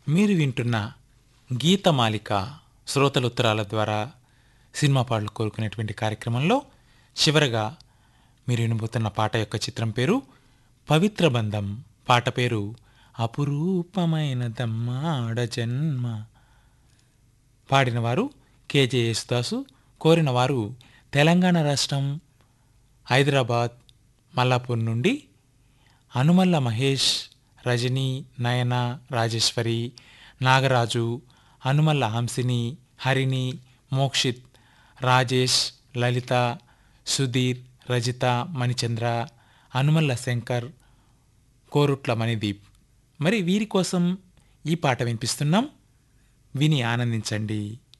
మీరు వింటున్న గీతమాలిక శ్రోతల ఉత్తరాల ద్వారా సినిమా పాటలు కోరుకునేటువంటి కార్యక్రమంలో చివరగా మీరు వినబోతున్న పాట యొక్క చిత్రం పేరు పవిత్ర బంధం పాట పేరు అపురూపమైన దమ్మాడ జన్మ పాడినవారు కేజే యేసుదాసు కోరిన వారు తెలంగాణ రాష్ట్రం హైదరాబాద్ మల్లాపూర్ నుండి అనుమల్ల మహేష్ రజని నయన రాజేశ్వరి నాగరాజు అనుమల్ల హంసిని హరిణి మోక్షిత్ రాజేష్ లలిత సుధీర్ రజిత మణిచంద్ర అనుమల్ల శంకర్ కోరుట్ల మణిదీప్ మరి వీరి కోసం ఈ పాట వినిపిస్తున్నాం విని ఆనందించండి